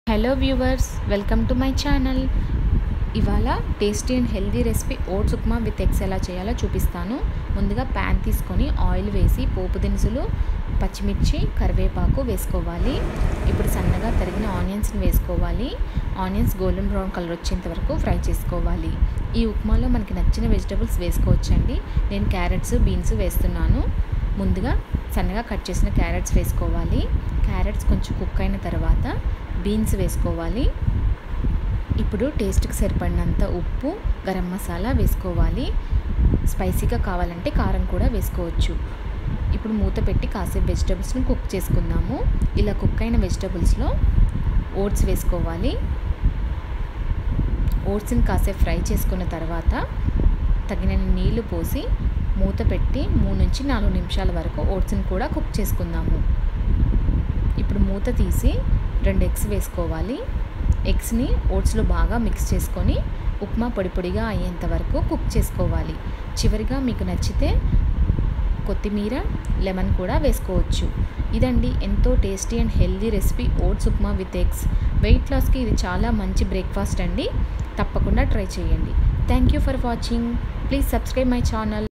hello viewers welcome to my channel ఇవాళ tasty and healthy recipe oats upma with eggs ఎలా చేయాలో చూపిస్తాను ముందుగా ప్యాన్ తీసుకొని ఆయిల్ వేసి పోపు దినుసులు పచ్చిమిర్చి కరివేపాకు వేసుకోవాలి ఇప్పుడు సన్నగా తరిగిన ఆనియన్స్ని వేసుకోవాలి ఆనియన్స్ గోల్డెన్ బ్రౌన్ కలర్ వచ్చేంత వరకు ఫ్రై చేసుకోవాలి ఈ ఉప్మాలో మనకి నచ్చిన వెజిటబుల్స్ వేసుకోవచ్చండి నేను క్యారెట్స్ బీన్స్ వేస్తున్నాను ముందుగా సన్నగా కట్ చేసిన క్యారెట్స్ వేసుకోవాలి క్యారెట్స్ కొంచెం కుక్ అయిన తర్వాత బీన్స్ వేసుకోవాలి ఇప్పుడు టేస్ట్కి సరిపడినంత ఉప్పు గరం మసాలా వేసుకోవాలి స్పైసీగా కావాలంటే కారం కూడా వేసుకోవచ్చు ఇప్పుడు మూత పెట్టి కాసేపు వెజిటబుల్స్ని కుక్ చేసుకుందాము ఇలా కుక్ అయిన వెజిటబుల్స్లో ఓట్స్ వేసుకోవాలి ఓట్స్ని కాసేపు ఫ్రై చేసుకున్న తర్వాత తగినన్ని నీళ్లు పోసి మూత పెట్టి మూడు నుంచి నాలుగు నిమిషాల వరకు ఓట్స్ని కూడా కుక్ చేసుకుందాము ఇప్పుడు మూత తీసి రెండు ఎగ్స్ వేసుకోవాలి ఎగ్స్ని ఓట్స్లో బాగా మిక్స్ చేసుకొని ఉప్మా పొడి పొడిగా అయ్యేంత వరకు కుక్ చేసుకోవాలి చివరిగా మీకు నచ్చితే కొత్తిమీర లెమన్ కూడా వేసుకోవచ్చు ఇదండి ఎంతో tasty and healthy recipe oats upma with eggs weight లాస్కి ఇది చాలా మంచి బ్రేక్ఫాస్ట్ అండి తప్పకుండా ట్రై చేయండి thank you for watching please subscribe my channel